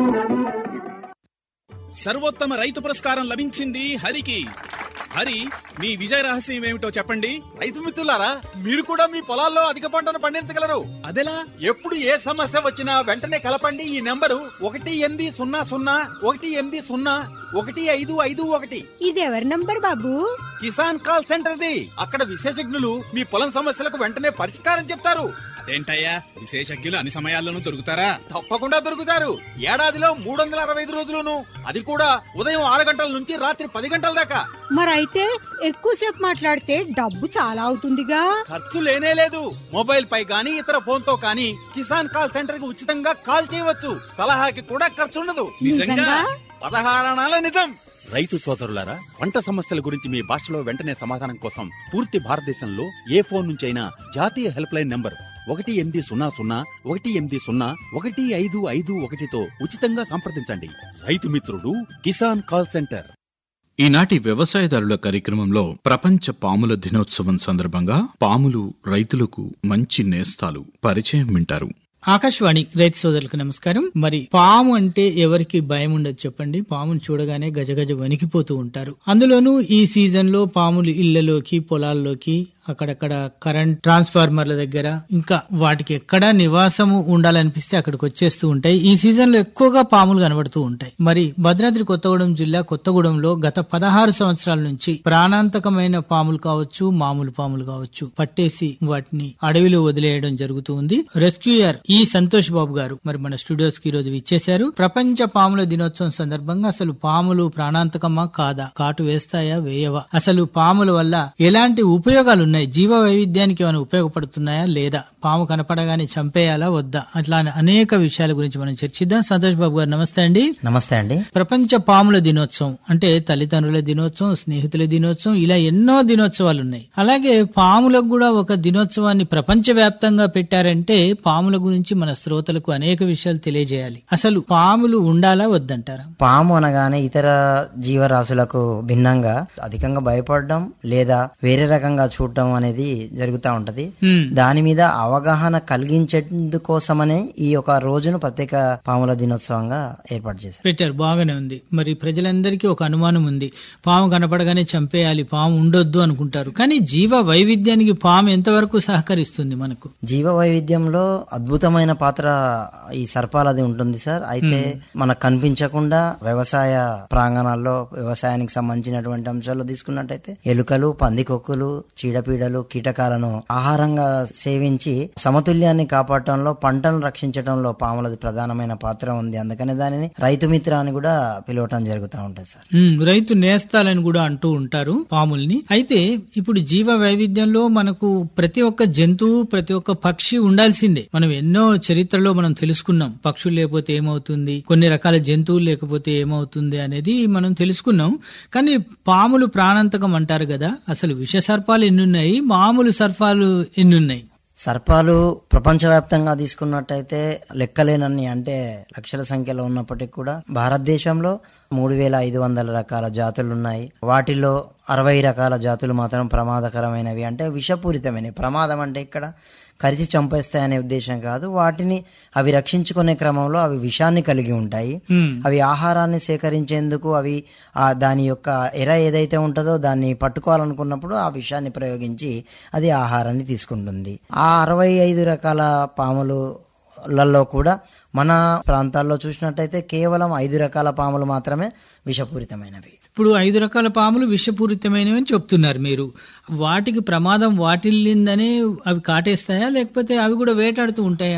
సర్వోత్తమ రైతు పురస్కారం లభించింది హరికి హరి మీ విజయ రహస్యం ఏమిటో చెప్పండి రైతు మిత్రులారా మీరు కూడా మీ పొలాల్లో అధిక పంటను పండించగలరు అదెలా ఎప్పుడు ఏ సమస్య వచ్చినా వెంటనే కలపండి ఈ నెంబరు ఒకటి ఎనిమిది సున్నా సున్నా ఒకటి ఎనిమిది సున్నా ఒకటి ఐదు ఐదు ఒకటి ఇది ఎవరి నంబర్ బాబు కిసాన్ కాల్ సెంటర్ది అక్కడ విశేషజ్ఞులు మీ పొలం సమస్యలకు వెంటనే పరిష్కారం చెప్తారు అదేంటయ్యా విశేషజ్ఞులు అన్ని సమయాల్లోనూ దొరుకుతారా తప్పకుండా దొరుకుతారు ఏడాదిలో మూడు వందల అరవై ఐదు రోజులును అది కూడా ఉదయం ఆరు గంటల నుంచి రాత్రి పది గంటల దాకా మరైతే ఎక్కువసేపు మాట్లాడితే డబ్బు చాలా అవుతుందిగా ఖర్చు లేనే లేదు మొబైల్ పై గానీ ఇతర ఫోన్ తో కానీ కిసాన్ కాల్ సెంటర్ కి ఉచితంగా కాల్ చేయవచ్చు సలహాకి కూడా ఖర్చు ఉండదు నిజంగా పదహారణాల నిజం రైతు సోదరులారా పంట సమస్యల గురించి మీ భాషలో వెంటనే సమాధానం కోసం పూర్తి భారతదేశంలో ఏ ఫోన్ నుంచైనా జాతీయ హెల్ప్ లైన్ నంబర్ ఒకటి ఎనిమిది సున్నా సున్నా ఒకటి ఎనిమిది సున్నా ఒకటి ఐదు ఐదు ఒకటితో ఉచితంగా సంప్రదించండి రైతు మిత్రుడు కిసాన్ కాల్ సెంటర్ ఈనాటి వ్యవసాయదారుల కార్యక్రమంలో ప్రపంచ పాముల దినోత్సవం సందర్భంగా పాములు రైతులకు మంచి నేస్తాలు పరిచయం వింటారు ఆకాశవాణి రైతు సోదరులకు నమస్కారం మరి పాము అంటే ఎవరికి భయం ఉండదు చెప్పండి పామును చూడగానే గజగజ వణికిపోతూ ఉంటారు అందులోనూ ఈ సీజన్ లో పాములు ఇళ్లలోకి పొలాల్లోకి అక్కడక్కడ కరెంట్ ట్రాన్స్ఫార్మర్ల దగ్గర ఇంకా వాటికి ఎక్కడ నివాసము ఉండాలనిపిస్తే అక్కడికి వచ్చేస్తూ ఉంటాయి ఈ సీజన్ లో ఎక్కువగా పాములు కనబడుతూ ఉంటాయి మరి భద్రాద్రి కొత్తగూడెం జిల్లా కొత్తగూడెంలో గత పదహారు సంవత్సరాల నుంచి ప్రాణాంతకమైన పాములు కావచ్చు మామూలు పాములు కావచ్చు పట్టేసి వాటిని అడవిలో వదిలేయడం జరుగుతూ ఉంది రెస్క్యూయర్ ఈ సంతోష్ బాబు గారు మరి మన స్టూడియోస్ కి ఈ రోజు ఇచ్చేశారు ప్రపంచ పాముల దినోత్సవం సందర్భంగా అసలు పాములు ప్రాణాంతకమా కాదా కాటు వేస్తాయా వేయవా అసలు పాముల వల్ల ఎలాంటి ఉపయోగాలు ఉన్నాయి జీవ వైవిధ్యానికి ఏమైనా ఉపయోగపడుతున్నాయా లేదా పాము కనపడగానే చంపేయాలా వద్దా అట్లా అనేక విషయాల గురించి మనం చర్చిద్దాం సంతోష్ బాబు గారు నమస్తే అండి నమస్తే అండి ప్రపంచ పాముల దినోత్సవం అంటే తల్లిదండ్రుల దినోత్సవం స్నేహితుల దినోత్సవం ఇలా ఎన్నో దినోత్సవాలు ఉన్నాయి అలాగే పాములకు కూడా ఒక దినోత్సవాన్ని ప్రపంచ వ్యాప్తంగా పెట్టారంటే పాముల గురించి మన శ్రోతలకు అనేక విషయాలు తెలియజేయాలి అసలు పాములు ఉండాలా వద్దంటారా పాము అనగానే ఇతర జీవరాశులకు భిన్నంగా అధికంగా భయపడడం లేదా వేరే రకంగా చూడటం అనేది జరుగుతూ ఉంటది హ్మ్. దాని మీద అవగాహన కలిగించేందుకోసమనే ఈ యొక్క రోజును ప్రత్యేక పాముల దినోత్సవంగా ఏర్పాటు చేశారు పెట్టారు బాగానే ఉంది మరి ప్రజలందరికీ ఒక అనుమానం ఉంది పాము కనపడగానే చంపేయాలి పాము ఉండొద్దు అనుకుంటారు కానీ జీవ వైవిధ్యానికి పాము ఎంతవరకు సహకరిస్తుంది మనకు జీవ వైవిధ్యంలో అద్భుతమైన పాత్ర ఈ సర్పాలది ఉంటుంది సార్ అయితే మనకు కనిపించకుండా వ్యవసాయ ప్రాంగణాల్లో వ్యవసాయానికి సంబంధించినటువంటి అంశాల్లో తీసుకున్నట్టయితే ఎలుకలు పందికొక్కులు చీడపీడలు కీటకాలను ఆహారంగా సేవించి సమతుల్యాన్ని కాపాడటంలో పంటలను రక్షించడంలో పాములది ప్రధానమైన పాత్ర ఉంది అందుకనే దానిని రైతు మిత్ర అని కూడా పిలవటం జరుగుతూ ఉంటుంది సార్ ఉమ్, రైతు నేస్తాలని కూడా అంటూ ఉంటారు పాముల్ని అయితే ఇప్పుడు జీవ వైవిధ్యంలో మనకు ప్రతి ఒక్క జంతువు ప్రతి ఒక్క పక్షి ఉండాల్సిందే మనం ఎన్నో చరిత్రలో మనం తెలుసుకున్నాం పక్షులు లేకపోతే ఏమవుతుంది కొన్ని రకాల జంతువులు లేకపోతే ఏమవుతుంది అనేది మనం తెలుసుకున్నాం కానీ పాములు ప్రాణాంతకం అంటారు కదా అసలు విష సర్పాలు ఎన్నున్నాయి మామూలు సర్పాలు ఎన్నున్నాయి సర్పాలు ప్రపంచవ్యాప్తంగా తీసుకున్నట్టయితే లెక్కలేనన్ని అంటే లక్షల సంఖ్యలో ఉన్నప్పటికీ కూడా భారతదేశంలో మూడు వేల ఐదు వందల రకాల జాతులు ఉన్నాయి వాటిలో అరవై రకాల జాతులు మాత్రం ప్రమాదకరమైనవి అంటే విషపూరితమైనవి ప్రమాదం అంటే ఇక్కడ కరిచి చంపేస్తాయనే ఉద్దేశం కాదు వాటిని అవి రక్షించుకునే క్రమంలో అవి విషాన్ని కలిగి ఉంటాయి ఉమ్, అవి ఆహారాన్ని సేకరించేందుకు అవి ఆ దాని యొక్క ఎర ఏదైతే ఉంటుందో దాన్ని పట్టుకోవాలనుకున్నప్పుడు ఆ విషయాన్ని ప్రయోగించి అది ఆహారాన్ని తీసుకుంటుంది ఆ అరవై ఐదు రకాల పాములలో కూడా మన ప్రాంతాల్లో చూసినట్టయితే కేవలం ఐదు రకాల పాములు మాత్రమే విషపూరితమైనవి ఇప్పుడు ఐదు రకాల పాములు విషపూరితమైనవి అని చెప్తున్నారు మీరు వాటికి ప్రమాదం వాటిల్లిందనే అవి కాటేస్తాయా లేకపోతే అవి కూడా వేటాడుతూ ఉంటాయా